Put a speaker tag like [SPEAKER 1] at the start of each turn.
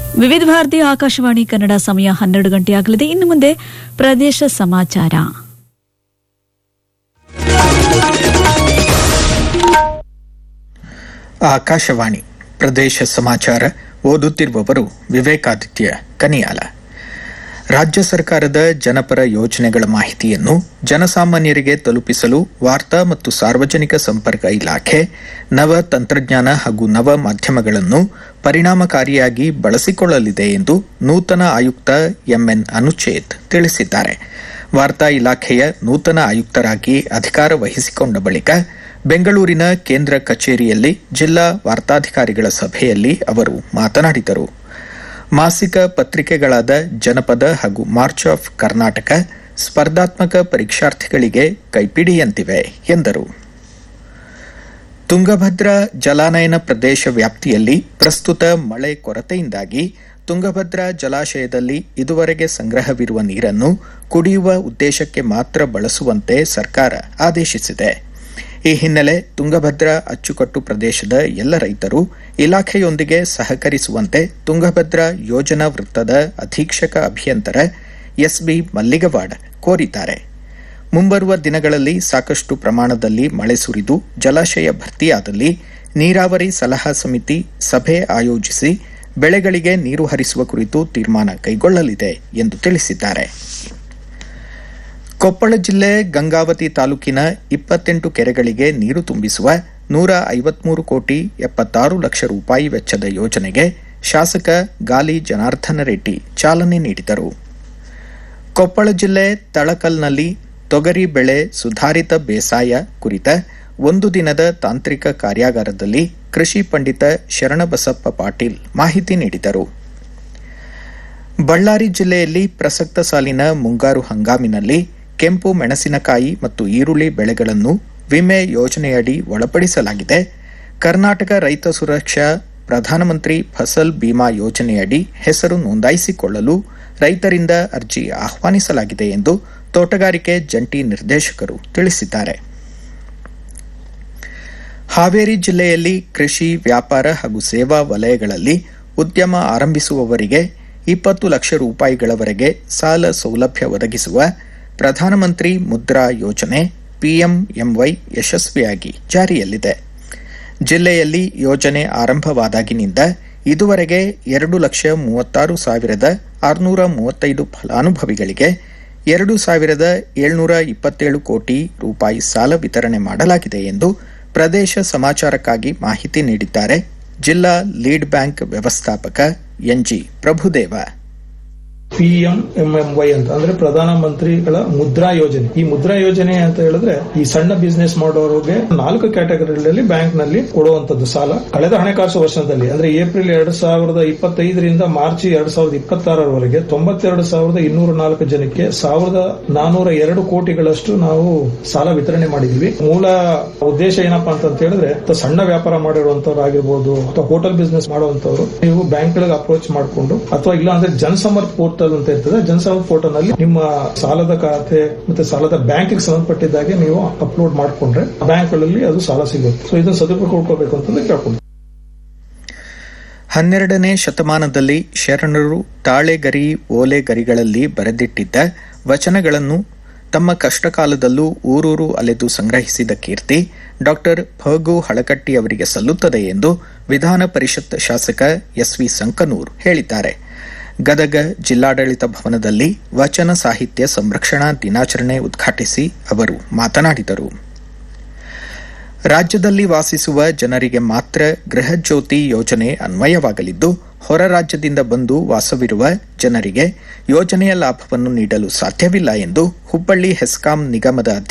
[SPEAKER 1] ವಿವಿಧ ಭಾರತಿ ಆಕಾಶವಾಣಿ ಕನ್ನಡ ಸಮಯ ಹನ್ನೆರಡು ಗಂಟೆಯಾಗಲಿದೆ ಇನ್ನು ಮುಂದೆ ಪ್ರದೇಶ ಸಮಾಚಾರ
[SPEAKER 2] ಆಕಾಶವಾಣಿ ಪ್ರದೇಶ ಸಮಾಚಾರ ಓದುತ್ತಿರುವವರು ವಿವೇಕಾದಿತ್ಯ ಕನಿಯಾಲ ರಾಜ್ಯ ಸರ್ಕಾರದ ಜನಪರ ಯೋಜನೆಗಳ ಮಾಹಿತಿಯನ್ನು ಜನಸಾಮಾನ್ಯರಿಗೆ ತಲುಪಿಸಲು ವಾರ್ತಾ ಮತ್ತು ಸಾರ್ವಜನಿಕ ಸಂಪರ್ಕ ಇಲಾಖೆ ನವ ತಂತ್ರಜ್ಞಾನ ಹಾಗೂ ನವ ಮಾಧ್ಯಮಗಳನ್ನು ಪರಿಣಾಮಕಾರಿಯಾಗಿ ಬಳಸಿಕೊಳ್ಳಲಿದೆ ಎಂದು ನೂತನ ಆಯುಕ್ತ ಎಂಎನ್ ಅನುಚೇತ್ ತಿಳಿಸಿದ್ದಾರೆ ವಾರ್ತಾ ಇಲಾಖೆಯ ನೂತನ ಆಯುಕ್ತರಾಗಿ ಅಧಿಕಾರ ವಹಿಸಿಕೊಂಡ ಬಳಿಕ ಬೆಂಗಳೂರಿನ ಕೇಂದ್ರ ಕಚೇರಿಯಲ್ಲಿ ಜಿಲ್ಲಾ ವಾರ್ತಾಧಿಕಾರಿಗಳ ಸಭೆಯಲ್ಲಿ ಅವರು ಮಾತನಾಡಿದರು ಮಾಸಿಕ ಪತ್ರಿಕೆಗಳಾದ ಜನಪದ ಹಾಗೂ ಮಾರ್ಚ್ ಆಫ್ ಕರ್ನಾಟಕ ಸ್ಪರ್ಧಾತ್ಮಕ ಪರೀಕ್ಷಾರ್ಥಿಗಳಿಗೆ ಕೈಪಿಡಿಯಂತಿವೆ ಎಂದರು ತುಂಗಭದ್ರಾ ಜಲಾನಯನ ಪ್ರದೇಶ ವ್ಯಾಪ್ತಿಯಲ್ಲಿ ಪ್ರಸ್ತುತ ಮಳೆ ಕೊರತೆಯಿಂದಾಗಿ ತುಂಗಭದ್ರಾ ಜಲಾಶಯದಲ್ಲಿ ಇದುವರೆಗೆ ಸಂಗ್ರಹವಿರುವ ನೀರನ್ನು ಕುಡಿಯುವ ಉದ್ದೇಶಕ್ಕೆ ಮಾತ್ರ ಬಳಸುವಂತೆ ಸರ್ಕಾರ ಆದೇಶಿಸಿದೆ ಈ ಹಿನ್ನೆಲೆ ತುಂಗಭದ್ರಾ ಅಚ್ಚುಕಟ್ಟು ಪ್ರದೇಶದ ಎಲ್ಲ ರೈತರು ಇಲಾಖೆಯೊಂದಿಗೆ ಸಹಕರಿಸುವಂತೆ ತುಂಗಭದ್ರಾ ಯೋಜನಾ ವೃತ್ತದ ಅಧೀಕ್ಷಕ ಅಭಿಯಂತರ ಎಸ್ಬಿ ಮಲ್ಲಿಗವಾಡ್ ಕೋರಿದ್ದಾರೆ ಮುಂಬರುವ ದಿನಗಳಲ್ಲಿ ಸಾಕಷ್ಟು ಪ್ರಮಾಣದಲ್ಲಿ ಮಳೆ ಸುರಿದು ಜಲಾಶಯ ಭರ್ತಿಯಾದಲ್ಲಿ ನೀರಾವರಿ ಸಲಹಾ ಸಮಿತಿ ಸಭೆ ಆಯೋಜಿಸಿ ಬೆಳೆಗಳಿಗೆ ನೀರು ಹರಿಸುವ ಕುರಿತು ತೀರ್ಮಾನ ಕೈಗೊಳ್ಳಲಿದೆ ಎಂದು ತಿಳಿಸಿದ್ದಾರೆ ಕೊಪ್ಪಳ ಜಿಲ್ಲೆ ಗಂಗಾವತಿ ತಾಲೂಕಿನ ಇಪ್ಪತ್ತೆಂಟು ಕೆರೆಗಳಿಗೆ ನೀರು ತುಂಬಿಸುವ ನೂರ ಐವತ್ಮೂರು ಕೋಟಿ ಎಪ್ಪತ್ತಾರು ಲಕ್ಷ ರೂಪಾಯಿ ವೆಚ್ಚದ ಯೋಜನೆಗೆ ಶಾಸಕ ಗಾಲಿ ಜನಾರ್ದನ ರೆಡ್ಡಿ ಚಾಲನೆ ನೀಡಿದರು ಕೊಪ್ಪಳ ಜಿಲ್ಲೆ ತಳಕಲ್ನಲ್ಲಿ ತೊಗರಿ ಬೆಳೆ ಸುಧಾರಿತ ಬೇಸಾಯ ಕುರಿತ ಒಂದು ದಿನದ ತಾಂತ್ರಿಕ ಕಾರ್ಯಾಗಾರದಲ್ಲಿ ಕೃಷಿ ಪಂಡಿತ ಶರಣಬಸಪ್ಪ ಪಾಟೀಲ್ ಮಾಹಿತಿ ನೀಡಿದರು ಬಳ್ಳಾರಿ ಜಿಲ್ಲೆಯಲ್ಲಿ ಪ್ರಸಕ್ತ ಸಾಲಿನ ಮುಂಗಾರು ಹಂಗಾಮಿನಲ್ಲಿ ಕೆಂಪು ಮೆಣಸಿನಕಾಯಿ ಮತ್ತು ಈರುಳ್ಳಿ ಬೆಳೆಗಳನ್ನು ವಿಮೆ ಯೋಜನೆಯಡಿ ಒಳಪಡಿಸಲಾಗಿದೆ ಕರ್ನಾಟಕ ರೈತ ಸುರಕ್ಷಾ ಪ್ರಧಾನಮಂತ್ರಿ ಫಸಲ್ ಬಿಮಾ ಯೋಜನೆಯಡಿ ಹೆಸರು ನೋಂದಾಯಿಸಿಕೊಳ್ಳಲು ರೈತರಿಂದ ಅರ್ಜಿ ಆಹ್ವಾನಿಸಲಾಗಿದೆ ಎಂದು ತೋಟಗಾರಿಕೆ ಜಂಟಿ ನಿರ್ದೇಶಕರು ತಿಳಿಸಿದ್ದಾರೆ ಹಾವೇರಿ ಜಿಲ್ಲೆಯಲ್ಲಿ ಕೃಷಿ ವ್ಯಾಪಾರ ಹಾಗೂ ಸೇವಾ ವಲಯಗಳಲ್ಲಿ ಉದ್ಯಮ ಆರಂಭಿಸುವವರಿಗೆ ಇಪ್ಪತ್ತು ಲಕ್ಷ ರೂಪಾಯಿಗಳವರೆಗೆ ಸಾಲ ಸೌಲಭ್ಯ ಒದಗಿಸುವ ಪ್ರಧಾನಮಂತ್ರಿ ಮುದ್ರಾ ಯೋಜನೆ ಪಿಎಂಎಂವೈ ಯಶಸ್ವಿಯಾಗಿ ಜಾರಿಯಲ್ಲಿದೆ ಜಿಲ್ಲೆಯಲ್ಲಿ ಯೋಜನೆ ಆರಂಭವಾದಾಗಿನಿಂದ ಇದುವರೆಗೆ ಎರಡು ಲಕ್ಷ ಮೂವತ್ತಾರು ಸಾವಿರದ ಆರುನೂರ ಮೂವತ್ತೈದು ಫಲಾನುಭವಿಗಳಿಗೆ ಎರಡು ಸಾವಿರದ ಏಳ್ನೂರ ಇಪ್ಪತ್ತೇಳು ಕೋಟಿ ರೂಪಾಯಿ ಸಾಲ ವಿತರಣೆ ಮಾಡಲಾಗಿದೆ ಎಂದು ಪ್ರದೇಶ ಸಮಾಚಾರಕ್ಕಾಗಿ ಮಾಹಿತಿ ನೀಡಿದ್ದಾರೆ ಜಿಲ್ಲಾ ಲೀಡ್ ಬ್ಯಾಂಕ್ ವ್ಯವಸ್ಥಾಪಕ NG Prabhudeva
[SPEAKER 3] P M M M Y ಅಂತ ಅಂದ್ರೆ ಪ್ರಧಾನ ಮಂತ್ರಿಗಳ ಮುದ್ರಾ ಯೋಜನೆ ಈ ಮುದ್ರಾ ಯೋಜನೆ ಅಂತ ಹೇಳಿದ್ರೆ ಈ ಸಣ್ಣ ಬಿಸ್ನೆಸ್ ಮಾಡೋರಿಗೆ ನಾಲ್ಕು ಕ್ಯಾಟಗರಿಗಳಲ್ಲಿ ಬ್ಯಾಂಕ್ ನಲ್ಲಿ ಕೊಡುವಂತದ್ದು ಸಾಲ ಕಳೆದ ಹಣಕಾಸು ವರ್ಷದಲ್ಲಿ ಅಂದ್ರೆ ಏಪ್ರಿಲ್ ಎರಡ್ ಸಾವಿರದ ಇಪ್ಪತ್ತೈದರಿಂದ ಮಾರ್ಚ್ ಎರಡ್ ಸಾವಿರದ ಇಪ್ಪತ್ತಾರರವರೆಗೆ ತೊಂಬತ್ತೆರಡು ಸಾವಿರದ ಇನ್ನೂರ ನಾಲ್ಕು ಜನಕ್ಕೆ ಸಾವಿರದ ನಾನೂರ ಎರಡು ಕೋಟಿಗಳಷ್ಟು ನಾವು ಸಾಲ ವಿತರಣೆ ಮಾಡಿದ್ವಿ ಮೂಲ ಉದ್ದೇಶ ಏನಪ್ಪಾ ಅಂತ ಹೇಳಿದ್ರೆ ಸಣ್ಣ ವ್ಯಾಪಾರ ಮಾಡಿರುವಂತವ್ರು ಆಗಿರ್ಬೋದು ಅಥವಾ ಹೋಟೆಲ್ ಬಿಸ್ನೆಸ್ ಮಾಡುವಂತವ್ರು ನೀವು ಬ್ಯಾಂಕ್ಗಳಿಗೆ ಅಪ್ರೋಚ್ ಮಾಡಿಕೊಂಡು ಅಥವಾ ಇಲ್ಲ ಅಂದ್ರೆ ಜನಸಮರ್ಥ ಪೋರ್ಟಲ್ ಅಂತ ಇರ್ತದೆ ಜನಸಮರ್ಥ ಪೋರ್ಟಲ್ ನಲ್ಲಿ ನಿಮ್ಮ ಸಾಲದ ಖಾತೆ ಮತ್ತೆ ಸಾಲದ ಬ್ಯಾಂಕ್ ಸಂಬಂಧಪಟ್ಟಿದ್ದಾಗೆ ನೀವು ಅಪ್ಲೋಡ್ ಮಾಡಿಕೊಂಡ್ರೆ ಬ್ಯಾಂಕ್ಗಳಲ್ಲಿ ಅದು ಸಾಲ ಸಿಗುತ್ತೆ ಸೊ ಇದನ್ನ ಸದುಪಯೋಗ ಕೊಡ್ಕೋಬೇಕು ಅಂತಂದ್ರೆ ಕೇಳ್ಕೊಂಡು
[SPEAKER 2] ಹನ್ನೆರಡನೇ ಶತಮಾನದಲ್ಲಿ ಶರಣರು ತಾಳೆಗರಿ ಓಲೆಗರಿಗಳಲ್ಲಿ ಬರೆದಿಟ್ಟಿದ್ದ ವಚನಗಳನ್ನು ತಮ್ಮ ಕಷ್ಟಕಾಲದಲ್ಲೂ ಊರೂರು ಅಲೆದು ಸಂಗ್ರಹಿಸಿದ ಕೀರ್ತಿ ಡಾಕ್ಟರ್ ಫಗು ಹಳಕಟ್ಟಿ ಅವರಿಗೆ ಸಲ್ಲುತ್ತದೆ ಎಂದು ವಿಧಾನ ಪರಿಷತ್ ಶಾಸಕ ಎಸ್ವಿ ಸಂಕನೂರ್ ಹೇಳಿದ್ದಾರೆ ಗದಗ ಜಿಲ್ಲಾಡಳಿತ ಭವನದಲ್ಲಿ ವಚನ ಸಾಹಿತ್ಯ ಸಂರಕ್ಷಣಾ ದಿನಾಚರಣೆ ಉದ್ಘಾಟಿಸಿ ಅವರು ಮಾತನಾಡಿದರು ರಾಜ್ಯದಲ್ಲಿ ವಾಸಿಸುವ ಜನರಿಗೆ ಮಾತ್ರ ಗೃಹಜ್ಯೋತಿ ಯೋಜನೆ ಅನ್ವಯವಾಗಲಿದ್ದು ಹೊರ ರಾಜ್ಯದಿಂದ ಬಂದು ವಾಸವಿರುವ ಜನರಿಗೆ ಯೋಜನೆಯ ಲಾಭವನ್ನು ನೀಡಲು ಸಾಧ್ಯವಿಲ್ಲ ಎಂದು ಹುಬ್ಬಳ್ಳಿ ಹೆಸ್ಕಾಂ ನಿಗಮದ